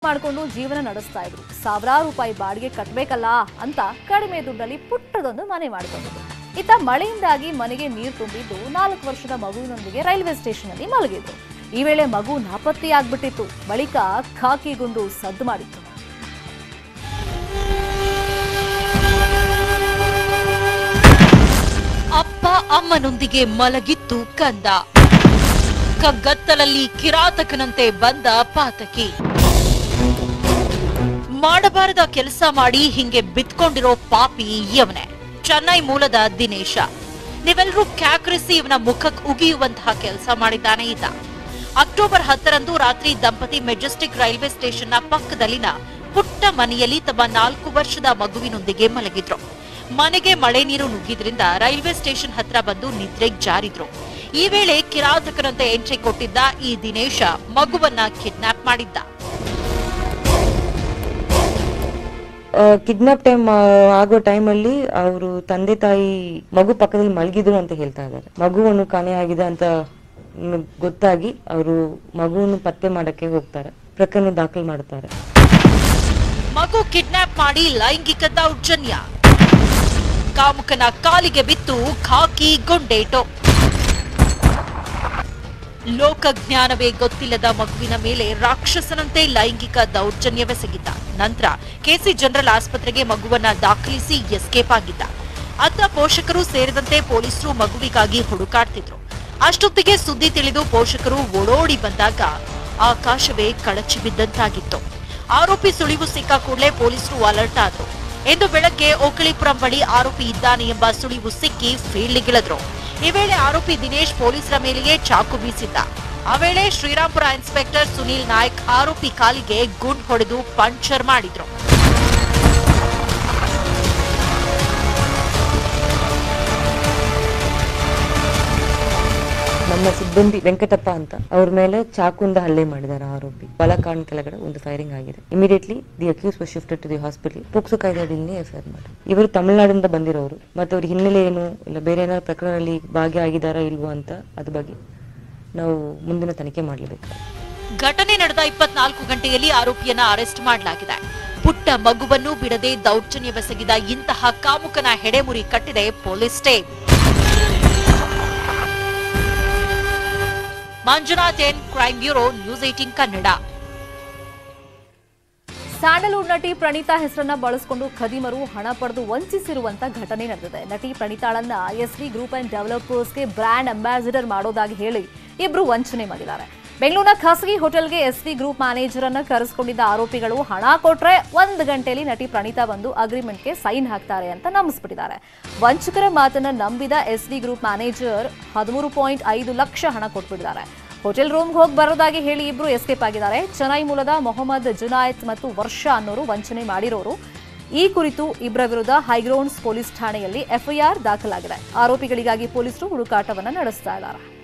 ಮಾಡಿಕೊಂಡು ಜೀವನ ನಡೆಸ್ತಾ ಇದ್ರು ಸಾವಿರಾರು ರೂಪಾಯಿ ಬಾಡಿಗೆ ಕಟ್ಟಬೇಕಲ್ಲ ಅಂತ ಕಡಿಮೆ ದುಡ್ಡಲ್ಲಿ ಪುಟ್ಟದೊಂದು ಮನೆ ಮಾಡಿಕೊಂಡಿದ್ರು ಇತ್ತ ಮಳೆಯಿಂದಾಗಿ ಮನೆಗೆ ನೀರು ತುಂಬಿದ್ದು ನಾಲ್ಕು ವರ್ಷದ ಮಗುವಿನೊಂದಿಗೆ ರೈಲ್ವೆ ಸ್ಟೇಷನ್ ಅಲ್ಲಿ ಮಲಗಿದ್ರು ಈ ವೇಳೆ ಮಗು ನಾಪತ್ತೆಯಾಗ್ಬಿಟ್ಟಿತ್ತು ಬಳಿಕ ಖಾಕಿ ಗುಂಡು ಸದ್ದು ಮಾಡಿತ್ತು ಅಪ್ಪ ಅಮ್ಮನೊಂದಿಗೆ ಮಲಗಿತ್ತು ಕಂದ ಕಗ್ಗತ್ತಲಲ್ಲಿ ಕಿರಾತಕನಂತೆ ಬಂದ ಪಾತಕಿ ಮಾಡಬಾರದ ಕೆಲಸ ಮಾಡಿ ಹಿಂಗೆ ಬಿತ್ಕೊಂಡಿರೋ ಪಾಪಿ ಇವನೇ ಚೆನ್ನೈ ಮೂಲದ ದಿನೇಶ ನೀವೆಲ್ಲರೂ ಕ್ಯಾಕ್ರಿಸಿ ಇವನ ಮುಖಕ್ಕೆ ಉಗಿಯುವಂತಹ ಕೆಲಸ ಮಾಡಿದ್ದಾನೆ ಈತ ಅಕ್ಟೋಬರ್ ಹತ್ತರಂದು ರಾತ್ರಿ ದಂಪತಿ ಮೆಜೆಸ್ಟಿಕ್ ರೈಲ್ವೆ ಸ್ಟೇಷನ್ನ ಪಕ್ಕದಲ್ಲಿನ ಪುಟ್ಟ ಮನೆಯಲ್ಲಿ ತಮ್ಮ ನಾಲ್ಕು ವರ್ಷದ ಮಗುವಿನೊಂದಿಗೆ ಮಲಗಿದ್ರು ಮನೆಗೆ ಮಳೆ ನೀರು ನುಗ್ಗಿದ್ರಿಂದ ರೈಲ್ವೆ ಸ್ಟೇಷನ್ ಹತ್ರ ಬಂದು ನಿದ್ರೆಗ್ ಜಾರಿದ್ರು ಈ ವೇಳೆ ಕಿರಾತಕನಂತೆ ಎಂಟ್ರಿ ಕೊಟ್ಟಿದ್ದ ಈ ದಿನೇಶ ಮಗುವನ್ನ ಕಿಡ್ನಾಪ್ ಮಾಡಿದ್ದ ಕಿಡ್ನಾಪ್ ಟೈಮ್ ಆಗೋ ಟೈಮಲ್ಲಿ ಅವರು ತಂದೆ ತಾಯಿ ಮಗು ಪಕ್ಕದಲ್ಲಿ ಮಲಗಿದ್ರು ಅಂತ ಹೇಳ್ತಾ ಇದ್ದಾರೆ ಮಗುವನ್ನು ಕಾಣೆಯಾಗಿದೆ ಅಂತ ಮ್, ಗೊತ್ತಾಗಿ ಅವರು ಮಗುವನ್ನು ಪತ್ತೆ ಮಾಡಕ್ಕೆ ಹೋಗ್ತಾರೆ ಪ್ರಕರಣ ದಾಖಲು ಮಾಡುತ್ತಾರೆ ಮಗು ಕಿಡ್ನಾಪ್ ಮಾಡಿ ಲೈಂಗಿಕ ದೌರ್ಜನ್ಯ ಕಾಮುಕನ ಕಾಲಿಗೆ ಬಿತ್ತು ಖಾಕಿ ಗೊಂಡೇಟು ಲೋಕಜ್ಞಾನವೇ ಗೊತ್ತಿಲ್ಲದ ಮಗುವಿನ ಮೇಲೆ ರಾಕ್ಷಸನಂತೆ ಲೈಂಗಿಕ ದೌರ್ಜನ್ಯವೆಸಗಿದ್ದ ನಂತರ ಕೆಸಿ ಜನರಲ್ ಆಸ್ಪತ್ರೆಗೆ ಮಗುವನ್ನ ದಾಖಲಿಸಿ ಎಸ್ಕೇಪ್ ಆಗಿದ್ದ ಅತ್ತ ಪೋಷಕರು ಸೇರಿದಂತೆ ಪೊಲೀಸರು ಮಗುವಿಗಾಗಿ ಹುಡುಕಾಡ್ತಿದ್ರು ಅಷ್ಟೊತ್ತಿಗೆ ಸುದ್ದಿ ತಿಳಿದು ಪೋಷಕರು ಓಡೋಡಿ ಬಂದಾಗ ಆಕಾಶವೇ ಕಳಚಿ ಬಿದ್ದಂತಾಗಿತ್ತು ಆರೋಪಿ ಸುಳಿವು ಸಿಕ್ಕ ಕೂಡಲೇ ಪೊಲೀಸರು ಅಲರ್ಟ್ ಆದ್ರು ಇಂದು ಬೆಳಗ್ಗೆ ಓಕಳಿಪುರಂ ಬಳಿ ಆರೋಪಿ ಇದ್ದಾನೆ ಎಂಬ ಸುಳಿವು ಸಿಕ್ಕಿ ಫೀಲ್ಡ್ಗಿಳಿದ್ರು ಈ ವೇಳೆ ಆರೋಪಿ ದಿನೇಶ್ ಪೊಲೀಸರ ಮೇಲೆಯೇ ಚಾಕು ಬೀಸಿದ್ದ ಆ ವೇಳೆ ಶ್ರೀರಾಂಪುರ ಇನ್ಸ್ಪೆಕ್ಟರ್ ಸುನೀಲ್ ನಾಯ್ಕ್ ಆರೋಪಿ ಕಾಲಿಗೆ ಗುಂಡ್ ಹೊಡೆದು ಪಂಚರ್ ಮಾಡಿದ್ರು ನಮ್ಮ ಸಿಬ್ಬಂದಿ ವೆಂಕಟಪ್ಪ ಅಂತ ಅವ್ರ ಮೇಲೆ ಚಾಕುಂದ ಹಲ್ಲೆ ಮಾಡಿದ್ದಾರೆ ಆರೋಪಿ ಬಲಕಾಣ್ ಕೆಳಗಡೆ ಒಂದು ಫೈರಿಂಗ್ ಆಗಿದೆ immediately the accused was shifted to the hospital POCSO ಕಾಯ್ದೆ ಅಡಿಯಲ್ಲಿ ಎಫ್ಐಆರ್ ಮಾಡಿ ಇವರು ತಮಿಳುನಾಡಿಂದ ಬಂದಿರೋರು ಮತ್ತೆ ಅವ್ರ ಹಿನ್ನೆಲೆ ಏನು ಇಲ್ಲ ಬೇರೆ ಏನಾದ್ರು ಪ್ರಕರಣದಲ್ಲಿ ಭಾಗಿಯಾಗಿದ್ದಾರಾ ಇಲ್ವೋ ಅಂತ ಅದ್ರ ಬಗ್ಗೆ ನಾವು ಮುಂದಿನ ತನಿಖೆ ಮಾಡಲೇಬೇಕು ಘಟನೆ ನಡೆದ ಇಪ್ಪತ್ನಾಲ್ಕು ಗಂಟೆಯಲ್ಲಿ ಆರೋಪಿಯನ್ನ ಅರೆಸ್ಟ್ ಮಾಡಲಾಗಿದೆ ಪುಟ್ಟ ಮಗುವನ್ನು ಬಿಡದೆ ದೌರ್ಜನ್ಯವೆಸಗಿದ ಇಂತಹ ಕಾಮುಕನ ಹೆಡೆಮುರಿ ಕಟ್ಟಿದೆ police tape Manjunath N crime bureau news eighteen Kannada Sandalwood ನಟಿ ಪ್ರಣೀತಾ ಹೆಸರನ್ನ ಬಳಸಿಕೊಂಡು ಖದೀಮರು ಹಣ ಪಡೆದು ವಂಚಿಸಿರುವಂತ ಘಟನೆ ನಡೆದಿದೆ ನಟಿ ಪ್ರಣೀತಾಳನ್ನ ಎಸ್ವಿ ಗ್ರೂಪ್ ಅಂಡ್ ಡೆವಲಪರ್ಸ್ಗೆ ಬ್ರ್ಯಾಂಡ್ ಅಂಬಾಸಿಡರ್ ಮಾಡೋದಾಗಿ ಹೇಳಿ ಇಬ್ರು ವಂಚನೆ ಮಾಡಿದ್ದಾರೆ ಬೆಂಗಳೂರಿನ ಖಾಸಗಿ ಹೋಟೆಲ್ಗೆ ಎಸ್ವಿ ಗ್ರೂಪ್ ಮ್ಯಾನೇಜರ್ ಅನ್ನ ಕರೆಸಿಕೊಂಡಿದ್ದ ಆರೋಪಿಗಳು ಹಣ ಕೊಟ್ರೆ ಒಂದು ಗಂಟೆಯಲ್ಲಿ ನಟಿ ಪ್ರಣೀತಾ ಬಂದು ಅಗ್ರಿಮೆಂಟ್ಗೆ ಸೈನ್ ಹಾಕ್ತಾರೆ ಅಂತ ನಂಬಿಸ್ಬಿಟ್ಟಿದ್ದಾರೆ ವಂಚಕರ ಮಾತನ್ನ ನಂಬಿದ ಎಸ್ವಿ ಗ್ರೂಪ್ ಮ್ಯಾನೇಜರ್ ಹದಿಮೂರು ಪಾಯಿಂಟ್ ಐದು ಲಕ್ಷ ಹಣ ಕೊಟ್ಬಿಟ್ಟಿದ್ದಾರೆ ಹೋಟೆಲ್ ರೂಮ್ಗೆ ಹೋಗಿ ಬರೋದಾಗಿ ಹೇಳಿ ಇಬ್ರು ಎಸ್ಕೇಪ್ ಆಗಿದ್ದಾರೆ ಚೆನ್ನೈ ಮೂಲದ ಮೊಹಮ್ಮದ್ ಜುನಾಯತ್ ಮತ್ತು ವರ್ಷ ಅನ್ನೋರು ವಂಚನೆ ಮಾಡಿರೋರು ಈ ಕುರಿತು ಇಬ್ಬರ ವಿರುದ್ಧ ಹೈಗ್ರೌಂಡ್ಸ್ ಪೊಲೀಸ್ ಠಾಣೆಯಲ್ಲಿ ಎಫ್ಐಆರ್ ದಾಖಲಾಗಿದೆ ಆರೋಪಿಗಳಿಗಾಗಿ ಪೊಲೀಸರು ಹುಡುಕಾಟವನ್ನು ನಡೆಸ್ತಾ ಇದ್ದಾರೆ